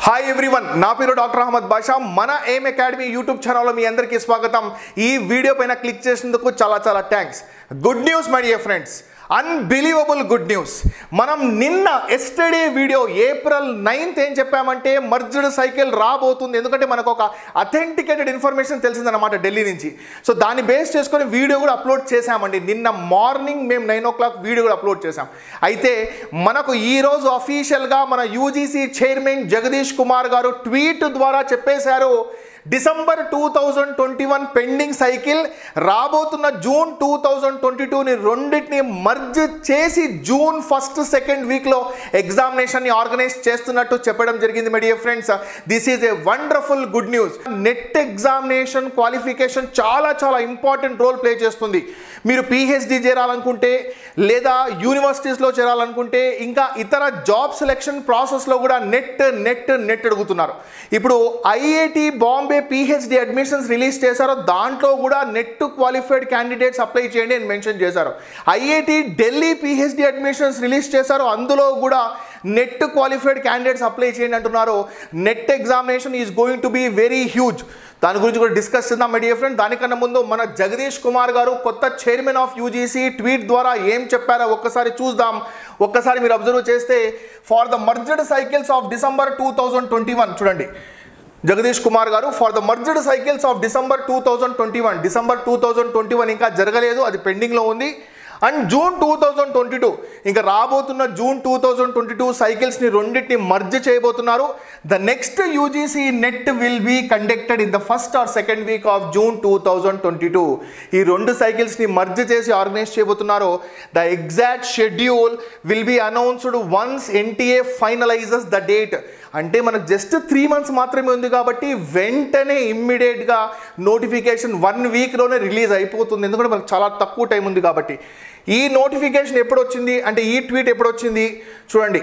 hi everyone నా పేరు doctor Ahmed బాషా మన ఏం అకాడమీ యూట్యూబ్ ఛానల్లో మీ అందరికీ స్వాగతం ఈ వీడియో పైన క్లిక్ చేసినందుకు చాలా చాలా thanks good news my dear friends unbelievable good news మనం నిన్న ఎస్టర్డే వీడియో ఏప్రిల్ నైన్త్ ఏం చెప్పామంటే మర్జ్డ్ సైకిల్ రాబోతుంది ఎందుకంటే మనకు ఒక అథెంటికేటెడ్ ఇన్ఫర్మేషన్ తెలిసిందన్నమాట ఢిల్లీ నుంచి సో దాన్ని బేస్ చేసుకొని వీడియో కూడా అప్లోడ్ చేశామండి నిన్న మార్నింగ్ మేము నైన్ ఓ క్లాక్ వీడియో కూడా అప్లోడ్ చేశాం అయితే మనకు ఈరోజు అఫీషియల్గా మన యూజీసీ చైర్మన్ జగదీష్ కుమార్ గారు ట్వీట్ ద్వారా చెప్పేశారు December two thousand twenty one pending cycle రాబోతున్న జూన్ టూ థౌజండ్ ట్వంటీ టూని రెండింటిని మర్జ్ చేసి జూన్ ఫస్ట్ సెకండ్ వీక్లో ఎగ్జామినేషన్ని ఆర్గనైజ్ చేస్తున్నట్టు చెప్పడం జరిగింది my dear friends this is a wonderful good news NET examination qualification చాలా చాలా ఇంపార్టెంట్ రోల్ ప్లే చేస్తుంది మీరు పిహెచ్డి చేరాలనుకుంటే లేదా యూనివర్సిటీస్లో చేరాలనుకుంటే ఇంకా ఇతర జాబ్ సెలెక్షన్ ప్రాసెస్లో కూడా నెట్ నెట్ నెట్ అడుగుతున్నారు ఇప్పుడు IIT Bombay PhD admissions release చేశారో దాంట్లో కూడా నెట్ క్వాలిఫైడ్ క్యాండిడేట్స్ అప్లై చేయండి అని మెన్షన్ చేశారు IIT Delhi PhD admissions release చేశారో అందులో కూడా నెట్ క్వాలిఫైడ్ క్యాండిడేట్స్ అప్లై చేయండి అంటున్నారు NET examination is going to be very huge దాని గురించి కూడా డిస్కస్ చేద్దాం మై డియర్ ఫ్రెండ్ దానికన్నా ముందు మన జగదీష్ కుమార్ గారు కొత్త చైర్మన్ ఆఫ్ యూజీసీ ట్వీట్ ద్వారా ఏం చెప్పారో ఒక్కసారి చూద్దాం ఒక్కసారి మీరు అబ్జర్వ్ చేస్తే for the merged cycles of December two thousand twenty one చూడండి జగదీష్ కుమార్ గారు for the merged cycles of December two thousand twenty one December two thousand twenty one ఇంకా జరగలేదు అది పెండింగ్లో ఉంది and June two thousand twenty two ఇంకా రాబోతున్న June two thousand twenty two సైకిల్స్ని రెండింటిని మర్జ్ చేయబోతున్నారు the next UGC NET will be conducted in the first or second week of June two thousand twenty two ఈ రెండు సైకిల్స్ని merge చేసి organise చేయబోతున్నారు the exact schedule will be announced once NTA finalises the date అంటే మనకు just three months మాత్రమే ఉంది కాబట్టి వెంటనే ఇమ్మీడియట్గా నోటిఫికేషన్ వన్ వీక్లోనే రిలీజ్ అయిపోతుంది ఎందుకంటే మనకు చాలా తక్కువ టైం ఉంది కాబట్టి ఈ నోటిఫికేషన్ ఎప్పుడు వచ్చింది అంటే ఈ ట్వీట్ ఎప్పుడు వచ్చింది చూడండి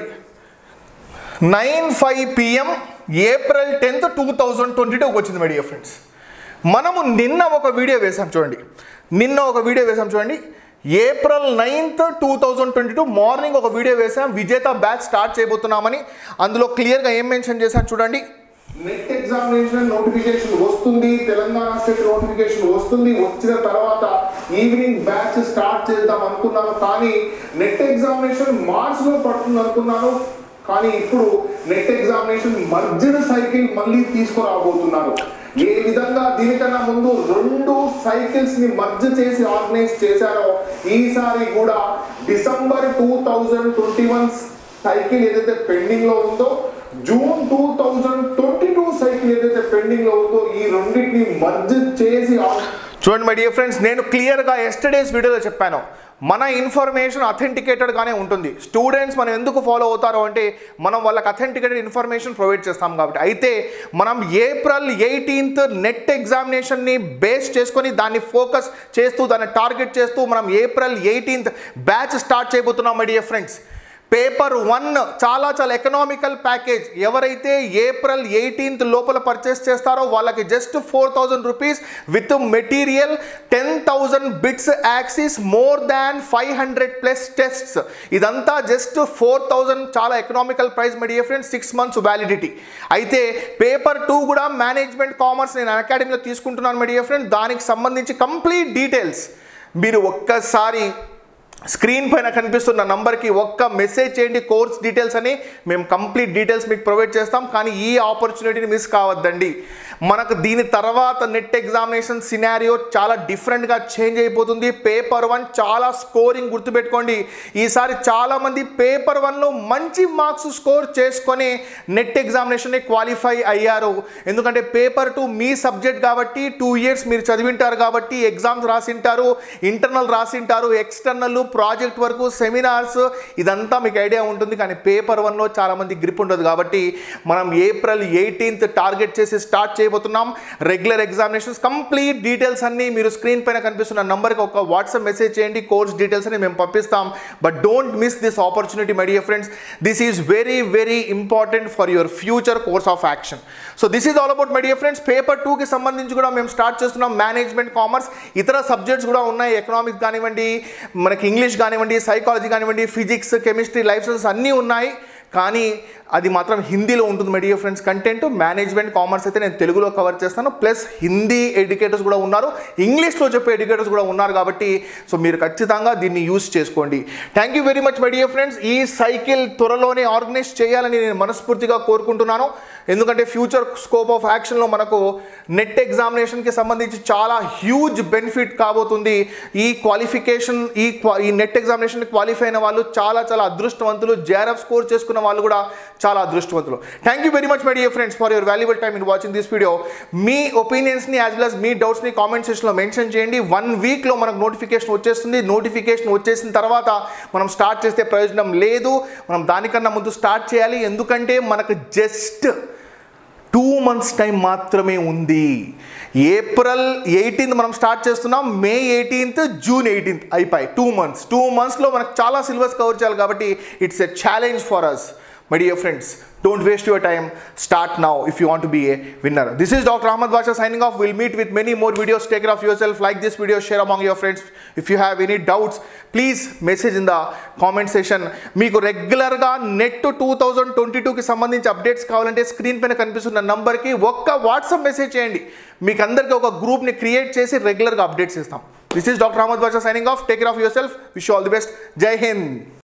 nine five PM April tenth two thousand twenty టూకి వచ్చింది మై డియర్ ఫ్రెండ్స్ మనము నిన్న ఒక వీడియో వేసాం చూడండి నిన్న ఒక వీడియో వేసాం చూడండి April ninth two thousand twenty two morning ఒక వీడియో వేసాం విజేత బ్యాచ్ స్టార్ట్ చేయబోతున్నామని అందులో క్లియర్గా ఏం మెన్షన్ చేశాను చూడండి నెట్ ఎగ్జామినేషన్ నోటిఫికేషన్ వస్తుంది తెలంగాణ స్టేట్ నోటిఫికేషన్ వస్తుంది వచ్చిన తర్వాత ఈవినింగ్ బ్యాచ్ స్టార్ట్ చేద్దాం అనుకున్నాను కానీ నెట్ ఎగ్జామినేషన్ మార్చ్ లో పడుతుంది అనుకున్నాను కానీ ఇప్పుడు నెట్ ఎగ్జామినేషన్ మర్జిడ్ సైకిల్ మళ్ళీ తీసుకురాబోతున్నారు ఏ విధంగా దీనికన్నా ముందు రెండు సైకిల్స్ ని మర్జ్ చేసి ఆర్గనైజ్ చేశారో ఈసారి కూడా December two thousand twenty one cycle ఏదైతే పెండింగ్ లో ఉందో June two thousand twenty two cycle ఏదైతే పెండింగ్ లో ఉందో ఈ రెండింటిని మర్జ్ చేసి చూడండి మై డియర్ ఫ్రెండ్స్ నేను క్లియర్గా ఎస్టర్డేస్ వీడియోలో చెప్పాను మన ఇన్ఫర్మేషన్ అథెంటికేటెడ్గానే ఉంటుంది స్టూడెంట్స్ మనం ఎందుకు ఫాలో అవుతారో అంటే మనం వాళ్ళకి అథెంటికేటెడ్ ఇన్ఫర్మేషన్ ప్రొవైడ్ చేస్తాం కాబట్టి అయితే మనం ఏప్రిల్ ఎయిటీన్త్ నెట్ ఎగ్జామినేషన్ని బేస్ చేసుకొని దాన్ని ఫోకస్ చేస్తూ దాన్ని టార్గెట్ చేస్తూ మనం ఏప్రిల్ ఎయిటీన్త్ బ్యాచ్ స్టార్ట్ చేయబోతున్నాం my dear friends paper one చాలా చాలా ఎకనామికల్ ప్యాకేజ్ ఎవరైతే ఏప్రిల్ ఎయిటీన్త్ లోపల పర్చేస్ చేస్తారో వాళ్ళకి just four thousand rupees with material ten thousand bits access more than five hundred plus tests ఇదంతా జస్ట్ ఫోర్ థౌజండ్ చాలా economical price my dear friends six months validity అయితే paper two కూడా management commerce నేను అకాడమీలో తీసుకుంటున్నాను మెడియర్ friend దానికి సంబంధించి complete details మీరు ఒక్కసారి స్క్రీన్ పైన కనిపిస్తున్న నంబర్కి ఒక్క మెసేజ్ చేయండి కోర్స్ డీటెయిల్స్ అని మేము కంప్లీట్ డీటెయిల్స్ మీకు ప్రొవైడ్ చేస్తాం కానీ ఈ ఆపర్చునిటీని మిస్ కావద్దండి మనకు దీని తర్వాత నెట్ ఎగ్జామినేషన్ సినారియో చాలా డిఫరెంట్గా చేంజ్ అయిపోతుంది పేపర్ వన్ చాలా స్కోరింగ్ గుర్తుపెట్టుకోండి ఈసారి చాలామంది పేపర్ వన్లో మంచి మార్క్స్ స్కోర్ చేసుకొని నెట్ ఎగ్జామినేషన్ని క్వాలిఫై అయ్యారు ఎందుకంటే పేపర్ టూ మీ సబ్జెక్ట్ కాబట్టి టూ ఇయర్స్ మీరు చదివింటారు కాబట్టి ఎగ్జామ్స్ రాసింటారు ఇంటర్నల్ రాసింటారు ఎక్స్టర్నల్ ప్రాజెక్ట్ వరకు సెమినార్స్ ఇదంతా మీకు ఐడియా ఉంటుంది కానీ పేపర్ వన్లో చాలామంది గ్రిప్ ఉండదు కాబట్టి మనం ఏప్రిల్ ఎయిటీన్త్ టార్గెట్ చేసి స్టార్ట్ చేయబోతున్నాం రెగ్యులర్ ఎగ్జామినేషన్స్ కంప్లీట్ డీటెయిల్స్ అన్ని మీరు స్క్రీన్ పైన కనిపిస్తున్న నంబర్కి ఒక వాట్సాప్ మెసేజ్ చేయండి కోర్స్ డీటెయిల్స్ అని మేము పంపిస్తాం but don't miss this opportunity my dear friends this is very very important for your future course of action so this is all about my dear friends paper టూకి సంబంధించి కూడా మేము start చేస్తున్నాం management commerce ఇతర subjects కూడా ఉన్నాయి economics కానివ్వండి మనకి ఇంగ్లీష్ కానివ్వండి సైకాలజీ కానివ్వండి ఫిజిక్స్ కెమిస్ట్రీ లైఫ్ సైన్స్ అన్నీ ఉన్నాయి కానీ అది మాత్రం హిందీలో ఉంటుంది my dear friends content management commerce అయితే నేను తెలుగులో కవర్ చేస్తాను ప్లస్ హిందీ ఎడ్యుకేటర్స్ కూడా ఉన్నారు ఇంగ్లీష్లో చెప్పే ఎడ్యుకేటర్స్ కూడా ఉన్నారు కాబట్టి సో మీరు ఖచ్చితంగా దీన్ని యూస్ చేసుకోండి thank you very much my dear friends ఈ సైకిల్ త్వరలోనే ఆర్గనైజ్ చేయాలని నేను మనస్ఫూర్తిగా కోరుకుంటున్నాను ఎందుకంటే ఫ్యూచర్ స్కోప్ ఆఫ్ యాక్షన్లో మనకు నెట్ ఎగ్జామినేషన్కి సంబంధించి చాలా హ్యూజ్ బెనిఫిట్ కాబోతుంది ఈ క్వాలిఫికేషన్ ఈ క్వా- ఈ నెట్ ఎగ్జామినేషన్ క్వాలిఫై అయిన వాళ్ళు చాలా చాలా అదృష్టవంతులు జేఆర్ఎఫ్ స్కోర్ చేసుకున్న వాళ్ళు కూడా చాలా అదృష్టవంతులు thank you very much my dear friends for your valuable time in watching this video మీ ఒపీనియన్స్ని యాజ్ వెల్ as మీ డౌట్స్ని కామెంట్ సెక్షన్లో మెన్షన్ చేయండి వన్ వీక్లో మనకు నోటిఫికేషన్ వచ్చేస్తుంది నోటిఫికేషన్ వచ్చేసిన తర్వాత మనం స్టార్ట్ చేస్తే ప్రయోజనం లేదు మనం దానికన్నా ముందు స్టార్ట్ చేయాలి ఎందుకంటే మనకు జస్ట్ టూ మంత్స్ టైం మాత్రమే ఉంది ఏప్రిల్ ఎయిటీన్త్ మనం స్టార్ట్ చేస్తున్నాం మే ఎయిటీన్త్ జూన్ ఎయిటీన్త్ అయిపోయి టూ మంత్స్ టూ మంత్స్లో మనకు చాలా సిలబస్ కవర్ చేయాలి కాబట్టి it's a challenge for us my dear friends don't waste your time start now if you want be a winner this is doctor Ahmed Basha signing off will meet with many more videos take of yourself like this video share among your friends if you have any doubts please message in the comment session మీకు రెగ్యులర్గా net two thousand twenty టూకి సంబంధించి updates కావాలంటే screen పైన కనిపిస్తున్న నంబర్కి ఒక్క WhatsApp message చేయండి మీకు అందరికీ ఒక గ్రూప్ని క్రియేట్ చేసి రెగ్యులర్గా అప్డేట్స్ ఇస్తాం this is doctor Ahmed Basha signing off take of yourself wish all the best Jai Hind